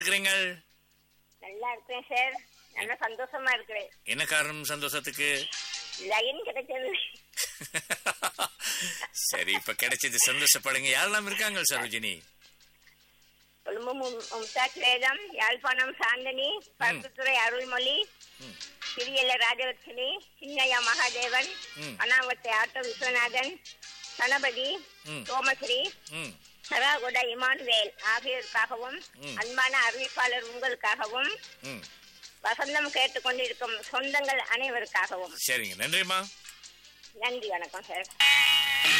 இருக்கிறீங்க நல்லா இருக்கிறேன் சார் நல்ல சந்தோஷமா இருக்கிறேன் என்ன காரணம் சந்தோஷத்துக்கு லைன் கிடைச்சது சரி இப்ப கிடைச்சது சந்தோஷப்படுங்க யாரெல்லாம் இருக்காங்க சரோஜினி கொழும்பு மு- மும்தாஜ் வேதம் யாழ்ப்பாணம் சாந்தனி பருப்புத்துறை அருள்மொழி ம். சிறியல ராஜலட்சுமி சின்னையா மகாதேவன் ம். அனாவத்தை ஆட்டோ விஸ்வநாதன் கணபதி ம். சோமஸ்ரீ ம் சராகுட இமானுவேல் ஆகியோருக்காகவும் ம். அன்பான அறிவிப்பாளர் உங்களுக்காகவும் ம் வசந்தம் கேட்டுக்கொண்டிருக்கும் சொந்தங்கள் அனைவருக்காகவும் சரிங்க நன்றிம்மா நன்றி வணக்கம் சார்